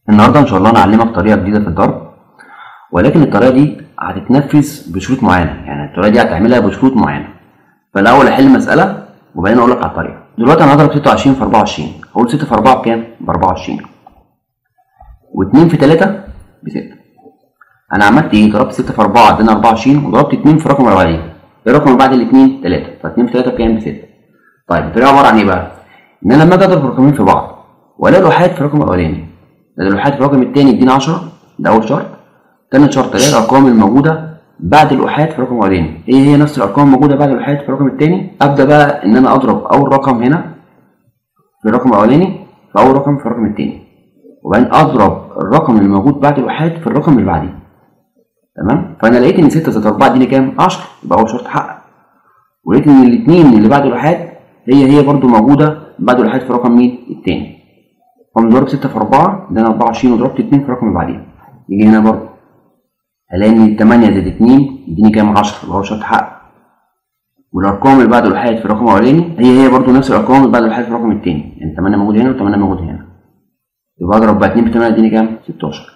النهارده ان شاء الله انا هعلمك طريقه جديده في الضرب ولكن الطريقه دي هتتنفذ بشروط معينه يعني الطريقه دي هتعملها بشروط معينه فالاول احل مساله وبعدين اقول لك على الطريقه دلوقتي انا هضرب 26 في 24 هقول 6 في 4 بكام ب 24 و2 في 3 ب 6 انا عملت ايه ضربت 6 في 4 اداني 24 وضربت 2 في الرقم اللي بعديه الرقم اللي بعد الاثنين 3 ف2 في 3 بكام ب 6 طيب الطريقه عباره عن ايه بقى ان انا لما اجي اضرب رقمين في بعض والاقي الوحيد في الرقم الاولاني ده الوحيد في الرقم الثاني يديني 10 ده اول شرط تاني شرط الاقي الارقام الموجوده بعد الوحيد في الرقم الاولاني ايه هي نفس الارقام الموجوده بعد الوحيد في الرقم الثاني ابدا بقى ان انا اضرب اول رقم هنا في الرقم الاولاني في اول رقم في الرقم الثاني وبعدين اضرب الرقم اللي موجود بعد الوحيد في الرقم اللي بعديه تمام فانا لقيت ان 6 زائد 4 اديني كام 10 يبقى اول شرط حقق ولقيت ان الاثنين اللي بعد الوحيد هي هي برضو موجوده بعد الوحيد في رقم مين الثاني قام ضرب 6 في 4 ده انا 24 وضربت 2 في الرقم اللي بعديه يجي هنا برضو هلاقي ان 8 زائد 2 يديني كام 10 يبقى هو شرط حقق والارقام اللي بعد الوحيد في الرقم الاولاني هي هي برضو نفس الارقام اللي بعد الوحيد في الرقم الثاني يعني 8 موجود هنا و8 موجود هنا يبقى اضرب بقى 2 في 8 يديني كام 16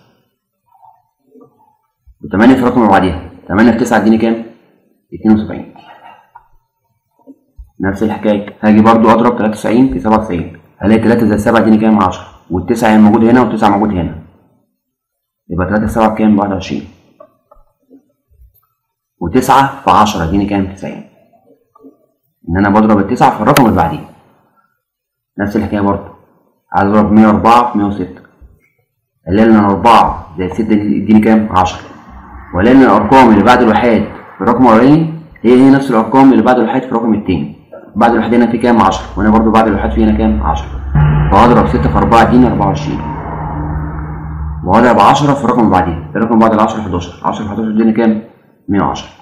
و8 في الرقم اللي بعديها 8 في 9 يديني كام 72 نفس الحكايه هاجي برضو اضرب 93 في 97 هلاقي 3 زائد 7 يديني كام 10 والتسعة هي موجود هنا والتسعة موجود هنا يبقى 3 في 7 بكام ب 21 وتسعة في 10 يديني كام 90 ان انا بضرب التسعة في الرقم اللي بعديه نفس الحكايه برضو عايز اضرب 104 في 106 الاقي ان 4 زائد 6 يديني كام 10 والاقي ان الارقام اللي بعد الوحيد في الرقم الاولاني هي هي نفس الارقام اللي بعد الوحيد في الرقم الثاني بعد الوحيد هنا في كام 10 وهنا برضو بعد الوحيد في هنا كام 10 فهضرب 6 في 4 يديني 24 وهضرب 10 في الرقم اللي بعديه الرقم بعد ال 10 11 10 في 11 يديني كام 110